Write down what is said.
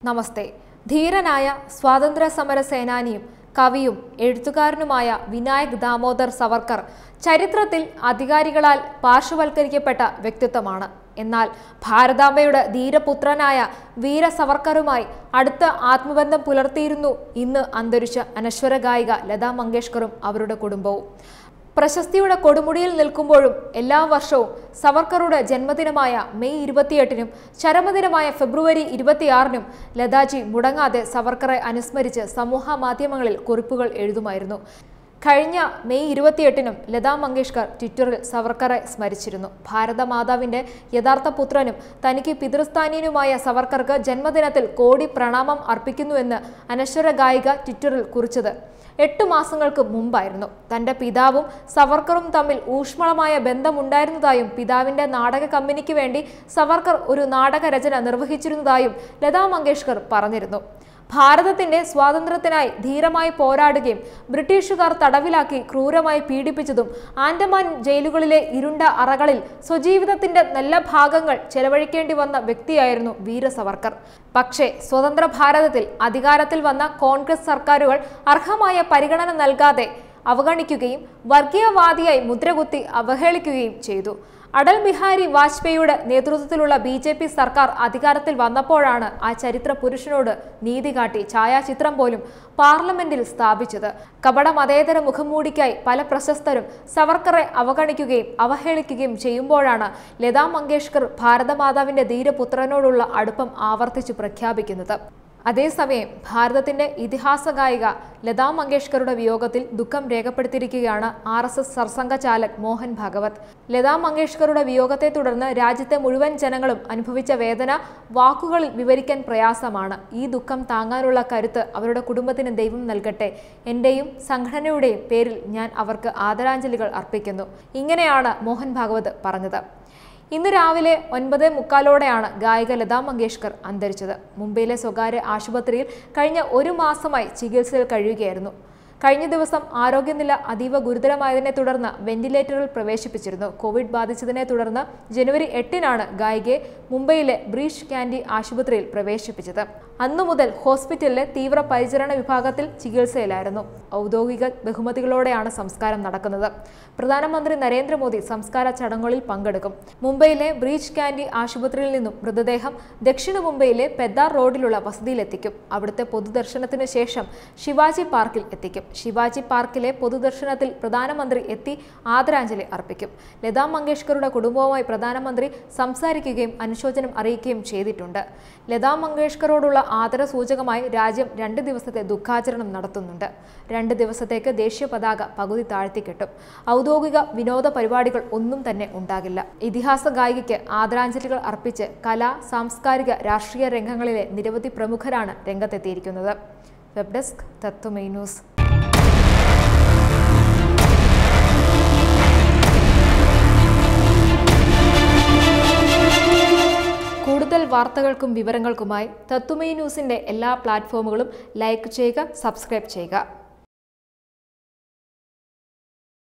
നമസ്തേ ധീരനായ സ്വാതന്ത്ര്യ സമര സേനാനിയും കവിയും എഴുത്തുകാരനുമായ വിനായക് ദാമോദർ സവർക്കർ ചരിത്രത്തിൽ അധികാരികളാൽ പാർശ്വവൽക്കരിക്കപ്പെട്ട വ്യക്തിത്വമാണ് എന്നാൽ ഭാരതാംബയുടെ ധീരപുത്രനായ വീര സവർക്കറുമായി അടുത്ത ആത്മബന്ധം പുലർത്തിയിരുന്നു ഇന്ന് അന്തരിച്ച അനശ്വര ഗായിക ലതാ മങ്കേഷ്കറും അവരുടെ കുടുംബവും പ്രശസ്തിയുടെ കൊടുമുടിയിൽ നിൽക്കുമ്പോഴും എല്ലാ വർഷവും സവർക്കറുടെ ജന്മദിനമായ മെയ് ഇരുപത്തിയെട്ടിനും ചരമദിനമായ ഫെബ്രുവരി ഇരുപത്തിയാറിനും ലതാജി മുടങ്ങാതെ സവർക്കറെ അനുസ്മരിച്ച് സമൂഹ മാധ്യമങ്ങളിൽ കുറിപ്പുകൾ എഴുതുമായിരുന്നു കഴിഞ്ഞ മെയ് ഇരുപത്തിയെട്ടിനും ലതാ മങ്കേഷ്കർ ട്വിറ്ററിൽ സവർക്കറെ സ്മരിച്ചിരുന്നു ഭാരതമാതാവിന്റെ യഥാർത്ഥ പുത്രനും തനിക്ക് പിതൃസ്ഥാനീയനുമായ സവർക്കർക്ക് ജന്മദിനത്തിൽ കോടി പ്രണാമം അർപ്പിക്കുന്നുവെന്ന് അനശ്വര ഗായിക ട്വിറ്ററിൽ കുറിച്ചത് എട്ടു മാസങ്ങൾക്ക് മുമ്പായിരുന്നു തന്റെ പിതാവും സവർക്കറും തമ്മിൽ ഊഷ്മളമായ ബന്ധമുണ്ടായിരുന്നതായും പിതാവിന്റെ നാടക കമ്പനിക്ക് വേണ്ടി സവർക്കർ ഒരു നാടക രചന നിർവഹിച്ചിരുന്നതായും ലതാ മങ്കേഷ്കർ പറഞ്ഞിരുന്നു ഭാരതത്തിന്റെ സ്വാതന്ത്ര്യത്തിനായി ധീരമായി പോരാടുകയും ബ്രിട്ടീഷുകാർ തടവിലാക്കി ക്രൂരമായി പീഡിപ്പിച്ചതും ആൻഡമാൻ ജയിലുകളിലെ ഇരുണ്ട അറകളിൽ സ്വജീവിതത്തിന്റെ നല്ല ഭാഗങ്ങൾ ചെലവഴിക്കേണ്ടി വന്ന വ്യക്തിയായിരുന്നു വീര സവർക്കർ പക്ഷേ സ്വതന്ത്ര ഭാരതത്തിൽ അധികാരത്തിൽ വന്ന കോൺഗ്രസ് സർക്കാരുകൾ അർഹമായ പരിഗണന നൽകാതെ അവഗണിക്കുകയും വർഗീയവാദിയായി മുദ്രകുത്തി അവഹേളിക്കുകയും ചെയ്തു അടൽ ബിഹാരി വാജ്പേയിയുടെ നേതൃത്വത്തിലുള്ള ബി ജെ പി സർക്കാർ അധികാരത്തിൽ വന്നപ്പോഴാണ് ആ ചരിത്ര പുരുഷനോട് നീതി കാട്ടി ഛായാചിത്രം പോലും പാർലമെന്റിൽ സ്ഥാപിച്ചത് കപട മതേതര മുഖംമൂടിക്കായി പല പ്രശസ്തരും സവർക്കറെ അവഗണിക്കുകയും അവഹേളിക്കുകയും ചെയ്യുമ്പോഴാണ് ലതാ മങ്കേഷ്കർ ഭാരതമാതാവിന്റെ ധീരപുത്രനോടുള്ള അടുപ്പം ആവർത്തിച്ചു പ്രഖ്യാപിക്കുന്നത് അതേസമയം ഭാരതത്തിന്റെ ഇതിഹാസ ഗായിക ലതാ മങ്കേഷ്കറുടെ വിയോഗത്തിൽ ദുഃഖം രേഖപ്പെടുത്തിയിരിക്കുകയാണ് R S S Sarsanghchalak Mohan Bhagwat Lata മങ്കേഷ്കറുടെ വിയോഗത്തെ തുടർന്ന് രാജ്യത്തെ മുഴുവൻ ജനങ്ങളും അനുഭവിച്ച വേദന വാക്കുകളിൽ വിവരിക്കാൻ പ്രയാസമാണ് ഈ ദുഃഖം താങ്ങാനുള്ള കരുത്ത് അവരുടെ കുടുംബത്തിന് ദൈവം നൽകട്ടെ എന്റെയും സംഘടനയുടെയും പേരിൽ ഞാൻ അവർക്ക് ആദരാഞ്ജലികൾ അർപ്പിക്കുന്നു ഇങ്ങനെയാണ് മോഹൻ ഭാഗവത് പറഞ്ഞത് ഇന്ന് രാവിലെ ഒൻപത് മുക്കാലോടെയാണ് ഗായിക ലതാ മങ്കേഷ്കർ അന്തരിച്ചത് മുംബൈയിലെ സ്വകാര്യ ആശുപത്രിയിൽ കഴിഞ്ഞ ഒരു മാസമായി ചികിത്സയിൽ കഴിയുകയായിരുന്നു കഴിഞ്ഞ ദിവസം ആരോഗ്യനില അതീവ ഗുരുതരമായതിനെ തുടർന്ന് വെന്റിലേറ്ററിൽ പ്രവേശിപ്പിച്ചിരുന്നു കോവിഡ് ബാധിച്ചതിനെ തുടർന്ന് ജനുവരി എട്ടിനാണ് ഗായികയെ മുംബൈയിലെ ബ്രീഷ് ക്യാൻഡി ആശുപത്രിയിൽ പ്രവേശിപ്പിച്ചത് അന്നു മുതൽ ഹോസ്പിറ്റലിലെ തീവ്ര പരിചരണ വിഭാഗത്തിൽ ചികിത്സയിലായിരുന്നു ഔദ്യോഗിക ബഹുമതികളോടെയാണ് സംസ്കാരം നടക്കുന്നത് പ്രധാനമന്ത്രി നരേന്ദ്രമോദി സംസ്കാര ചടങ്ങുകളിൽ പങ്കെടുക്കും മുംബൈയിലെ ബ്രീച്ച് ക്യാൻഡി ആശുപത്രിയിൽ നിന്നും മൃതദേഹം ദക്ഷിണ മുംബൈയിലെ പെദ്ദാർ റോഡിലുള്ള വസതിയിലെത്തിക്കും അവിടുത്തെ പൊതുദർശനത്തിന് ശേഷം ശിവാജി പാർക്കിൽ എത്തിക്കും ശിവാജി പാർക്കിലെ പൊതുദർശനത്തിൽ പ്രധാനമന്ത്രി എത്തി ആദരാഞ്ജലി അർപ്പിക്കും ലതാ മങ്കേഷ്കറുടെ കുടുംബവുമായി പ്രധാനമന്ത്രി സംസാരിക്കുകയും അനുശോചനം അറിയിക്കുകയും ചെയ്തിട്ടുണ്ട് ലതാ മങ്കേഷ്കറോടുള്ള ആദര സൂചകമായി രാജ്യം രണ്ട് ദിവസത്തെ ദുഃഖാചരണം നടത്തുന്നുണ്ട് രണ്ട് ദിവസത്തേക്ക് ദേശീയ പതാക പകുതി താഴ്ത്തിക്കെട്ടും ഔദ്യോഗിക വിനോദ പരിപാടികൾ ഒന്നും തന്നെ ഉണ്ടാകില്ല ഇതിഹാസ ഗായികയ്ക്ക് ആദരാഞ്ജലികൾ അർപ്പിച്ച് കലാ സാംസ്കാരിക രാഷ്ട്രീയ രംഗങ്ങളിലെ നിരവധി പ്രമുഖരാണ് രംഗത്തെത്തിയിരിക്കുന്നത് വെബ് ഡെസ്ക് തത്വമൈ ന്യൂസ് കൂടുതൽ വാർത്തകൾക്കും വിവരങ്ങൾക്കുമായി തത്തുമൈ ന്യൂസിന്റെ എല്ലാ പ്ലാറ്റ്ഫോമുകളും ലൈക്ക് ചെയ്യുക സബ്സ്ക്രൈബ് ചെയ്യുക